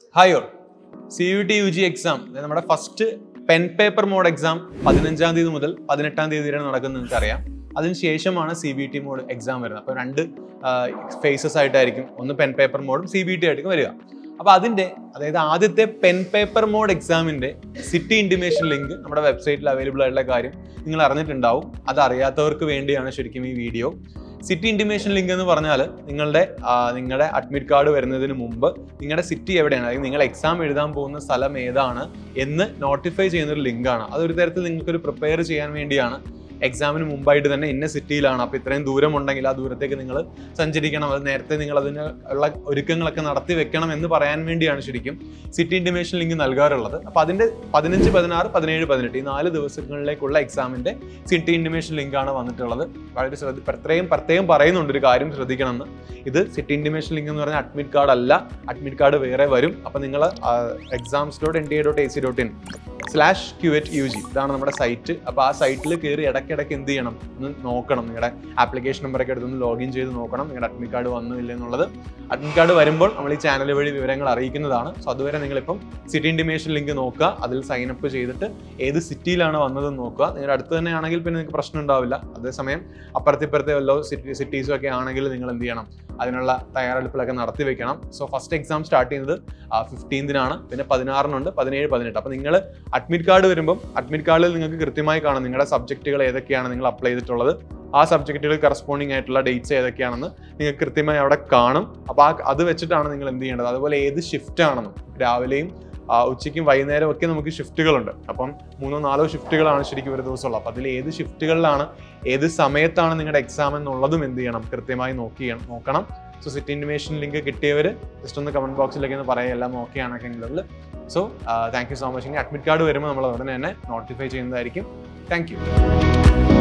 hi all C U T U G exam നമ്മുടെ first pen paper mode exam പതിനഞ്ചാം തീയതി മുതൽ പതിനെട്ടാം തീയതി വരെ നടക്കുന്നത് നിങ്ങൾക്ക് അറിയാം അതിനുശേഷമാണ് C B T mode exam വരുന്നത് അപ്പോൾ രണ്ട് ഫേസസ് ആയിട്ടായിരിക്കും ഒന്ന് പെൻ പേപ്പർ മോഡും സി ബി ടി ആയിരിക്കും വരിക അപ്പോൾ അതിൻ്റെ അതായത് ആദ്യത്തെ പെൻ പേപ്പർ മോഡ് എക്സാമിൻ്റെ സിറ്റി ഇൻറ്റിമേഷൻ ലിങ്ക് നമ്മുടെ വെബ്സൈറ്റിൽ അവൈലബിൾ ആയിട്ടുള്ള കാര്യം നിങ്ങൾ അറിഞ്ഞിട്ടുണ്ടാവും അത് അറിയാത്തവർക്ക് വേണ്ടിയാണ് ശരിക്കും ഈ വീഡിയോ സിറ്റി ഇൻറ്റിമേഷൻ ലിങ്ക് എന്ന് പറഞ്ഞാൽ നിങ്ങളുടെ ആ, നിങ്ങളുടെ അഡ്മിറ്റ് കാർഡ് വരുന്നതിന് മുമ്പ് നിങ്ങളുടെ സിറ്റി എവിടെയാണ് അതായത് നിങ്ങൾ എക്സാം എഴുതാൻ പോകുന്ന സ്ഥലം ഏതാണ് എന്ന് നോട്ടിഫൈ ചെയ്യുന്ന ഒരു ലിങ്കാണ് അതൊരു തരത്തിൽ നിങ്ങൾക്കൊരു പ്രിപ്പയർ ചെയ്യാൻ വേണ്ടിയാണ് എക്സാമിന് മുമ്പായിട്ട് തന്നെ ഇന്ന സിറ്റിയിലാണ് അപ്പോൾ ഇത്രയും ദൂരം ഉണ്ടെങ്കിൽ ആ ദൂരത്തേക്ക് നിങ്ങൾ സഞ്ചരിക്കണം അത് നേരത്തെ നിങ്ങൾ അതിന് ഉള്ള ഒരുക്കങ്ങളൊക്കെ നടത്തി വെക്കണം എന്ന് പറയാൻ വേണ്ടിയാണ് ശരിക്കും സിറ്റി ഇൻറ്റിമേഷൻ ലിങ്ക് നൽകാറുള്ളത് അപ്പോൾ അതിൻ്റെ പതിനഞ്ച് പതിനാറ് പതിനേഴ് പതിനെട്ട് ഈ നാല് ദിവസങ്ങളിലേക്കുള്ള എക്സാമിൻ്റെ സിറ്റി ഇൻറ്റിമേഷൻ ലിങ്കാണ് വന്നിട്ടുള്ളത് വളരെ ശ്രദ്ധ പ്രത്യേകം പ്രത്യേകം പറയുന്നുണ്ട് ഒരു കാര്യം ശ്രദ്ധിക്കണമെന്ന് ഇത് സിറ്റി ഇൻറ്റിമേഷൻ ലിങ്ക് എന്ന് പറഞ്ഞാൽ അഡ്മിറ്റ് കാർഡ് അല്ല അഡ്മിറ്റ് കാർഡ് വേറെ വരും അപ്പോൾ നിങ്ങൾ exams dot N T A dot A C dot in slash CUET U G ഇതാണ് നമ്മുടെ സൈറ്റ് അപ്പോൾ ആ സൈറ്റിൽ കയറി ഇടയ്ക്കിടയ്ക്ക് എന്ത് ചെയ്യണം ഒന്ന് നോക്കണം നിങ്ങളുടെ ആപ്ലിക്കേഷൻ നമ്പറൊക്കെ എടുത്തൊന്ന് ലോഗിൻ ചെയ്ത് നോക്കണം നിങ്ങളുടെ അഡ്മിറ്റ് കാർഡ് വന്നു ഇല്ല എന്നുള്ളത് അഡ്മിറ്റ് കാർഡ് വരുമ്പോൾ നമ്മൾ ഈ ചാനൽ വഴി വിവരങ്ങൾ അറിയിക്കുന്നതാണ് സോ അതുവരെ നിങ്ങളിപ്പം സിറ്റി ഇൻറ്റിമേഷൻ ലിങ്ക് നോക്കുക അതിൽ സൈൻ അപ്പ് ചെയ്തിട്ട് ഏത് സിറ്റിയിലാണ് വന്നതെന്ന് നോക്കുക നിങ്ങളുടെ അടുത്ത് തന്നെ ആണെങ്കിൽ പിന്നെ നിങ്ങൾക്ക് പ്രശ്നം ഉണ്ടാവില്ല അതേസമയം അപ്പുറത്തെ ഇപ്പുറത്തെ വല്ലോ സിറ്റി സിറ്റീസും ഒക്കെ ആണെങ്കിൽ നിങ്ങൾ എന്ത് ചെയ്യണം അതിനുള്ള തയ്യാറെടുപ്പിലൊക്കെ നടത്തി വെക്കണം സോ ഫസ്റ്റ് എക്സാം സ്റ്റാർട്ട് ചെയ്യുന്നത് ഫിഫ്റ്റീൻതിനാണ് പിന്നെ പതിനാറിനുണ്ട് പതിനേഴ് പതിനെട്ട് അപ്പോൾ നിങ്ങൾ അഡ്മിറ്റ് കാർഡ് വരുമ്പം അഡ്മിറ്റ് കാർഡിൽ നിങ്ങൾക്ക് കൃത്യമായി കാണും നിങ്ങളുടെ സബ്ജക്റ്റുകൾ ഏതൊക്കെയാണ് നിങ്ങൾ അപ്ലൈ ചെയ്തിട്ടുള്ളത് ആ സബ്ജക്റ്റുകൾ കറസ്പോണ്ടിങ് ആയിട്ടുള്ള ഡേറ്റ്സ് ഏതൊക്കെയാണെന്ന് നിങ്ങൾക്ക് കൃത്യമായി അവിടെ കാണും അപ്പോൾ ആ അത് വെച്ചിട്ടാണ് നിങ്ങൾ എന്ത് ചെയ്യേണ്ടത് അതുപോലെ ഏത് ഷിഫ്റ്റ് ആണെന്നും രാവിലെയും ആ, ഉച്ചയ്ക്കും വൈകുന്നേരം ഒക്കെ നമുക്ക് ഷിഫ്റ്റുകളുണ്ട് അപ്പം മൂന്നോ നാലോ ഷിഫ്റ്റുകളാണ് ശരിക്കും ഒരു ദിവസമുള്ളത് അപ്പോൾ അതിൽ ഏത് ഷിഫ്റ്റുകളിലാണ് ഏത് സമയത്താണ് നിങ്ങളുടെ എക്സാം എന്നുള്ളതും എന്ത് ചെയ്യണം കൃത്യമായി നോക്കി നോക്കണം സോ സിറ്റി ഇൻറ്റിമേഷൻ ലിങ്ക് കിട്ടിയവർ ജസ്റ്റ് ഒന്ന് കമന്റ് ബോക്സിലേക്ക് ഒന്ന് പറയാം എല്ലാം ഓക്കെ ആണെങ്കിൽ so thank you so much ഇനി അഡ്മിറ്റ് കാർഡ് വരുമ്പോൾ നമ്മൾ ഉടനെ തന്നെ നോട്ടിഫൈ ചെയ്യുന്നതായിരിക്കും താങ്ക് യു